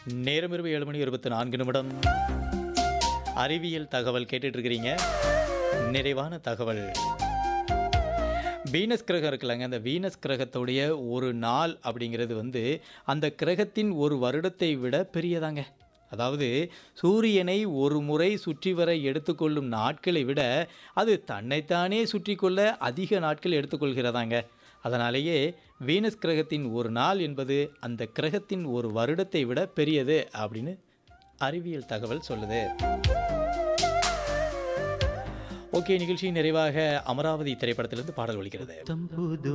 நேரம் இரவு ஏழு மணி இருபத்தி நான்கு நிமிடம் அறிவியல் தகவல் கேட்டுட்டு இருக்கிறீங்க நிறைவான தகவல் வீனஸ் கிரகம் இருக்குல்லங்க அந்த வீனஸ் கிரகத்துடைய ஒரு நாள் அப்படிங்கிறது வந்து அந்த கிரகத்தின் ஒரு வருடத்தை விட பெரியதாங்க அதாவது சூரியனை ஒரு முறை சுற்றி வர எடுத்துக்கொள்ளும் நாட்களை விட அது தன்னைத்தானே சுற்றி கொள்ள அதிக நாட்கள் எடுத்துக்கொள்கிறதாங்க அதனாலேயே வீனஸ் கிரகத்தின் ஒரு நாள் என்பது அந்த கிரகத்தின் ஒரு வருடத்தை விட பெரியது அப்படின்னு அறிவியல் தகவல் சொல்லுது ஓகே நிகழ்ச்சியின் நிறைவாக அமராவதி திரைப்படத்திலிருந்து பாடல் ஒலிக்கிறது தம்புது